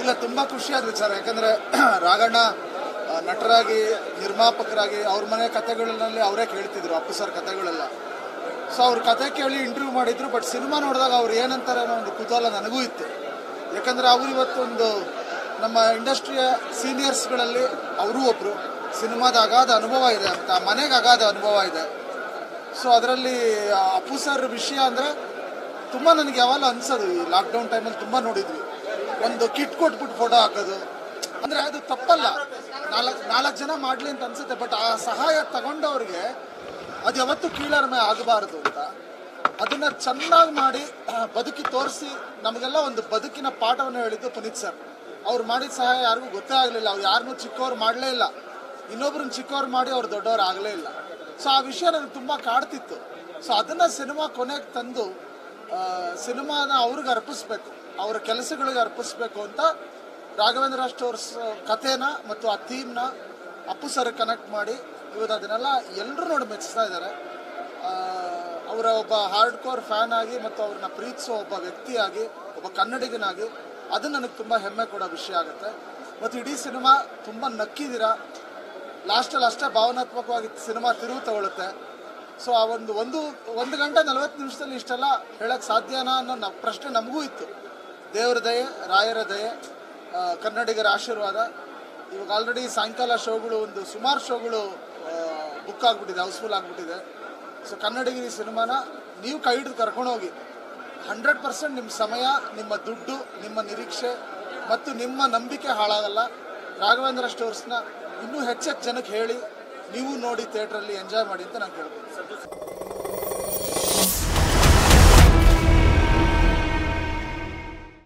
ಇಲ್ಲ ತುಂಬ ಖುಷಿಯಾದ ವಿಚಾರ ಯಾಕಂದರೆ ರಾಘಣ್ಣ ಆ, ನಟರಾಗಿ ನಿರ್ಮಾಪಕರಾಗಿ ಅವ್ರ ಮನೆ ಕತೆಗಳಲ್ಲಿ ಅವರೇ ಕೇಳ್ತಿದ್ರು ಅಪ್ಪು ಸರ್ ಕತೆಗಳೆಲ್ಲ ಸೊ ಅವ್ರ ಕತೆ ಕೇಳಿ ಇಂಟರ್ವ್ಯೂ ಮಾಡಿದ್ರು ಬಟ್ ಸಿನಿಮಾ ನೋಡಿದಾಗ ಅವ್ರು ಏನಂತಾರೆ ಅನ್ನೋ ಒಂದು ಕುತೂಹಲ ನನಗೂ ಇತ್ತು ಯಾಕಂದರೆ ಅವರು ಇವತ್ತೊಂದು ನಮ್ಮ ಇಂಡಸ್ಟ್ರಿಯ ಸೀನಿಯರ್ಸ್ಗಳಲ್ಲಿ ಅವರೂ ಒಬ್ಬರು ಸಿನಿಮಾದ ಅಗಾಧ ಅನುಭವ ಇದೆ ಅಂತ ಮನೆಗೆ ಅಗಾಧ ಅನುಭವ ಇದೆ ಸೊ ಅದರಲ್ಲಿ ಅಪ್ಪು ಸರ್ ವಿಷಯ ಅಂದರೆ ತುಂಬ ನನಗೆ ಯಾವಾಗ ಅನ್ಸೋದು ಈ ಲಾಕ್ಡೌನ್ ಟೈಮಲ್ಲಿ ತುಂಬ ನೋಡಿದ್ವಿ ಒಂದು ಕಿಟ್ ಕೊಟ್ಬಿಟ್ಟು ಫೋಟೋ ಹಾಕೋದು ಅಂದರೆ ಅದು ತಪ್ಪಲ್ಲ ನಾಲ್ಕು ನಾಲ್ಕು ಜನ ಮಾಡಲಿ ಅಂತ ಅನ್ಸುತ್ತೆ ಬಟ್ ಆ ಸಹಾಯ ತಗೊಂಡವ್ರಿಗೆ ಅದು ಯಾವತ್ತೂ ಕೀಳರಿಮೆ ಆಗಬಾರ್ದು ಅಂತ ಅದನ್ನ ಚೆನ್ನಾಗಿ ಮಾಡಿ ಆ, ಬದುಕಿ ತೋರಿಸಿ ನಮಗೆಲ್ಲ ಒಂದು ಬದುಕಿನ ಪಾಠವನ್ನು ಹೇಳಿದ್ದು ಪುನೀತ್ ಸರ್ ಅವ್ರು ಮಾಡಿದ ಸಹಾಯ ಯಾರಿಗೂ ಗೊತ್ತೇ ಆಗಲಿಲ್ಲ ಅವ್ರು ಯಾರನ್ನೂ ಚಿಕ್ಕವ್ರು ಮಾಡಲೇ ಇಲ್ಲ ಇನ್ನೊಬ್ರನ್ನ ಚಿಕ್ಕವ್ರು ಮಾಡಿ ಅವ್ರು ದೊಡ್ಡವ್ರು ಆಗಲೇ ಇಲ್ಲ ಸೊ ಆ ವಿಷಯ ನನಗೆ ತುಂಬ ಕಾಡ್ತಿತ್ತು ಸೊ ಅದನ್ನ ಸಿನಿಮಾ ಕೊನೆಗೆ ತಂದು ಆ, ಸಿನಿಮಾನ ಅವ್ರಿಗೆ ಅರ್ಪಿಸ್ಬೇಕು ಅವರ ಕೆಲಸಗಳಿಗೆ ಅರ್ಪಿಸ್ಬೇಕು ಅಂತ ರಾಘವೇಂದ್ರ ಸ್ಟೋರ್ಸ್ ಕಥೆನ ಮತ್ತು ಆ ಥೀಮ್ನ ಅಪ್ಪು ಸರ್ ಕನೆಕ್ಟ್ ಮಾಡಿ ಇವತ್ತು ಅದನ್ನೆಲ್ಲ ಎಲ್ಲರೂ ನೋಡಿ ಮೆಚ್ಚಿಸ್ತಾ ಇದ್ದಾರೆ ಅವರ ಒಬ್ಬ ಹಾರ್ಡ್ ಕೋರ್ ಫ್ಯಾನ್ ಆಗಿ ಮತ್ತು ಅವ್ರನ್ನ ಪ್ರೀತಿಸೋ ಒಬ್ಬ ವ್ಯಕ್ತಿಯಾಗಿ ಒಬ್ಬ ಕನ್ನಡಿಗನಾಗಿ ಅದು ನನಗೆ ತುಂಬ ಹೆಮ್ಮೆ ಕೊಡೋ ವಿಷಯ ಆಗುತ್ತೆ ಮತ್ತು ಇಡೀ ಸಿನಿಮಾ ತುಂಬ ನಕ್ಕಿದ್ದೀರಾ ಲಾಸ್ಟಲ್ಲಿ ಅಷ್ಟೇ ಭಾವನಾತ್ಮಕವಾಗಿ ಸಿನಿಮಾ ತಿರುವು ತಗೊಳುತ್ತೆ ಸೊ ಆ ಒಂದು ಒಂದು ಒಂದು ಗಂಟೆ ನಲವತ್ತು ನಿಮಿಷದಲ್ಲಿ ಇಷ್ಟೆಲ್ಲ ಹೇಳಕ್ಕೆ ಸಾಧ್ಯನಾ ಅನ್ನೋ ನ ಪ್ರಶ್ನೆ ನಮಗೂ ಇತ್ತು ದೇವರ ದಯೆ ರಾಯರ ದಯೆ ಆ, ಕನ್ನಡಿಗರ ಆಶೀರ್ವಾದ ಇವಾಗ ಆಲ್ರೆಡಿ ಸಾಯಂಕಾಲ ಶೋಗಳು ಒಂದು ಸುಮಾರು ಶೋಗಳು ಬುಕ್ ಆಗಿಬಿಟ್ಟಿದೆ ಹೌಸ್ಫುಲ್ ಆಗಿಬಿಟ್ಟಿದೆ ಸೊ ಕನ್ನಡಿಗರ ಈ ಸಿನಿಮಾನ ನೀವು ಕೈ ಹಿಡಿದು ಕರ್ಕೊಂಡೋಗಿ ಹಂಡ್ರೆಡ್ ಪರ್ಸೆಂಟ್ ನಿಮ್ಮ ಸಮಯ ನಿಮ್ಮ ದುಡ್ಡು ನಿಮ್ಮ ನಿರೀಕ್ಷೆ ಮತ್ತು ನಿಮ್ಮ ನಂಬಿಕೆ ಹಾಳಾಗಲ್ಲ ರಾಘವೇಂದ್ರ ಸ್ಟೋರ್ಸ್ನ ಇನ್ನೂ ಹೆಚ್ಚೆಚ್ಚು ಜನಕ್ಕೆ ಹೇಳಿ ನೀವು ನೋಡಿ ಥಿಯೇಟ್ರಲ್ಲಿ ಎಂಜಾಯ್ ಮಾಡಿ ಅಂತ ನಾನು ಕೇಳ್ಬೋದು